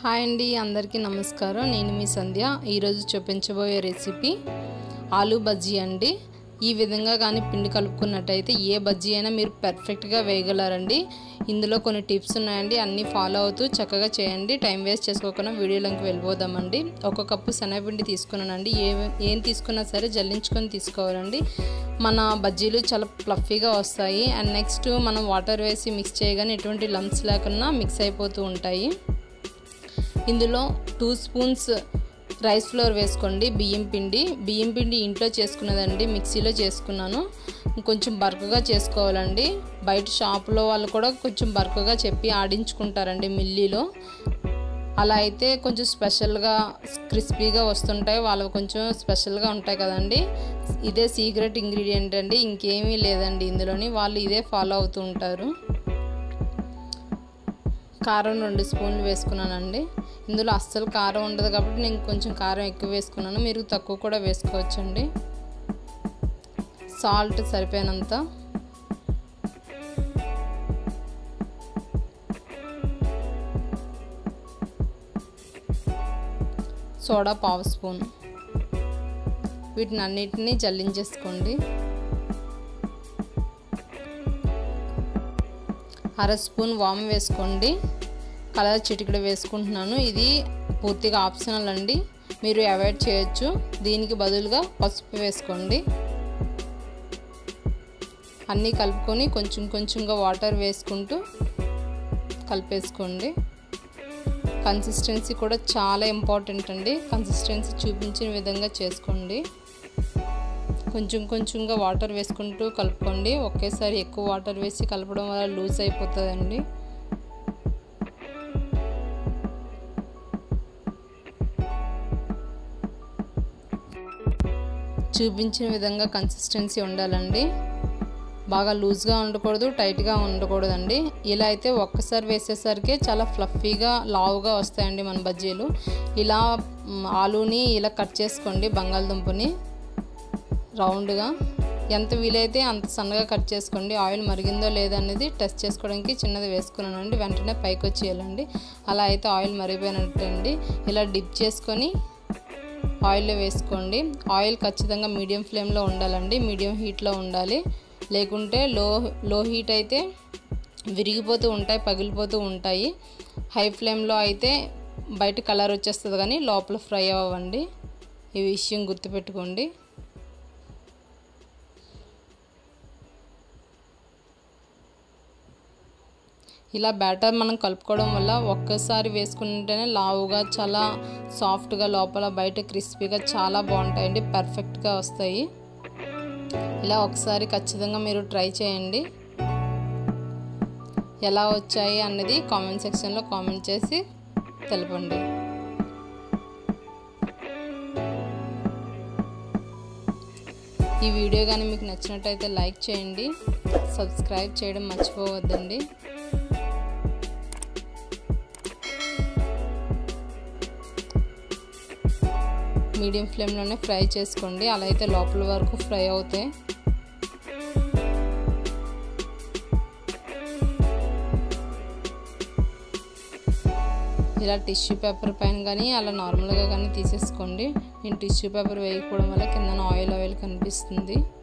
hi అండి అందరికీ నమస్కారం నేను మీ సంధ్య ఈరోజు చూపించబోయే రెసిపీ ఆలూ బజ్జీ అండి ఈ విధంగా కానీ పిండి కలుపుకున్నట్టయితే ఏ బజ్జీ అయినా మీరు పర్ఫెక్ట్గా వేయగలరండి ఇందులో కొన్ని టిప్స్ ఉన్నాయండి అన్నీ ఫాలో అవుతూ చక్కగా చేయండి టైం వేస్ట్ చేసుకోకుండా వీడియోలోకి వెళ్ళిపోదామండి ఒక కప్పు శనగపిండి తీసుకున్నానండి ఏ ఏం తీసుకున్నా సరే జల్లించుకొని తీసుకోవాలండి మన బజ్జీలు చాలా ఫ్లఫీగా వస్తాయి అండ్ నెక్స్ట్ మనం వాటర్ వేసి మిక్స్ చేయగానే ఎటువంటి లంప్స్ లేకుండా మిక్స్ అయిపోతూ ఉంటాయి ఇందులో టూ స్పూన్స్ రైస్ ఫ్లోర్ వేసుకోండి బియ్యం పిండి బియ్యం పిండి ఇంట్లో చేసుకున్నదండి మిక్సీలో చేసుకున్నాను కొంచెం బరకగా చేసుకోవాలండి బయట షాపులో వాళ్ళు కూడా కొంచెం బరకగా చెప్పి ఆడించుకుంటారండి మిల్లీలో అలా అయితే కొంచెం స్పెషల్గా క్రిస్పీగా వస్తుంటాయి వాళ్ళు కొంచెం స్పెషల్గా ఉంటాయి కదండి ఇదే సీక్రెట్ ఇంగ్రీడియంట్ అండి ఇంకేమీ లేదండి ఇందులోని వాళ్ళు ఇదే ఫాలో అవుతూ ఉంటారు కారం రెండు స్పూన్లు వేసుకున్నానండి ఇందులో అస్సలు కారం ఉండదు కాబట్టి నేను కొంచెం కారం ఎక్కువ వేసుకున్నాను మీరు తక్కువ కూడా వేసుకోవచ్చండి సాల్ట్ సరిపోయినంత సోడా పావు స్పూన్ వీటిని అన్నిటినీ జల్లించేసుకోండి అర స్పూన్ వామ్ వేసుకోండి కలర్ చిటికడ వేసుకుంటున్నాను ఇది పూర్తిగా ఆప్షనల్ అండి మీరు అవాయిడ్ చేయొచ్చు దీనికి బదులుగా పసుపు వేసుకోండి అన్నీ కలుపుకొని కొంచెం కొంచెంగా వాటర్ వేసుకుంటూ కలిపేసుకోండి కన్సిస్టెన్సీ కూడా చాలా ఇంపార్టెంట్ అండి కన్సిస్టెన్సీ చూపించిన విధంగా చేసుకోండి కొంచెం కొంచెంగా వాటర్ వేసుకుంటూ కలుపుకోండి ఒకేసారి ఎక్కువ వాటర్ వేసి కలపడం వల్ల లూజ్ అయిపోతుందండి చూపించిన విధంగా కన్సిస్టెన్సీ ఉండాలండి బాగా లూజ్గా ఉండకూడదు టైట్గా ఉండకూడదండి ఇలా అయితే ఒక్కసారి వేసేసరికి చాలా ఫ్లఫీగా లావుగా వస్తాయండి మన బజ్జీలు ఇలా ఆలూని ఇలా కట్ చేసుకోండి బంగాళదుంపని రౌండ్గా ఎంత వీలైతే అంత సన్నగా కట్ చేసుకోండి ఆయిల్ మరిగిందో లేదో అనేది టెస్ట్ చేసుకోవడానికి చిన్నది వేసుకున్నానండి వెంటనే పైకి వచ్చేయాలండి అలా అయితే ఆయిల్ మరిగిపోయినట్టు అండి ఇలా డిప్ చేసుకొని ఆయిల్లో వేసుకోండి ఆయిల్ ఖచ్చితంగా మీడియం ఫ్లేమ్లో ఉండాలండి మీడియం హీట్లో ఉండాలి లేకుంటే లో లో హీట్ అయితే విరిగిపోతూ ఉంటాయి పగిలిపోతూ ఉంటాయి హై ఫ్లేమ్లో అయితే బయట కలర్ వచ్చేస్తుంది కానీ లోపల ఫ్రై అవ్వండి ఈ విషయం గుర్తుపెట్టుకోండి ఇలా బ్యాటర్ మనం కలుపుకోవడం వల్ల ఒక్కసారి వేసుకుంటేనే లావుగా చాలా సాఫ్ట్గా లోపల బయట క్రిస్పీగా చాలా బాగుంటాయండి పర్ఫెక్ట్గా వస్తాయి ఇలా ఒకసారి ఖచ్చితంగా మీరు ట్రై చేయండి ఎలా వచ్చాయి అన్నది కామెంట్ సెక్షన్లో కామెంట్ చేసి తెలపండి ఈ వీడియో కానీ మీకు నచ్చినట్టయితే లైక్ చేయండి సబ్స్క్రైబ్ చేయడం మర్చిపోవద్దండి మీడియం ఫ్లేమ్లోనే ఫ్రై చేసుకోండి అలా అయితే లోపల వరకు ఫ్రై అవుతాయి ఇలా టిష్యూ పేపర్ పైన కానీ అలా నార్మల్గా కానీ తీసేసుకోండి నేను టిష్యూ పేపర్ వేయకపోవడం వల్ల కింద ఆయిల్ ఆయిల్ కనిపిస్తుంది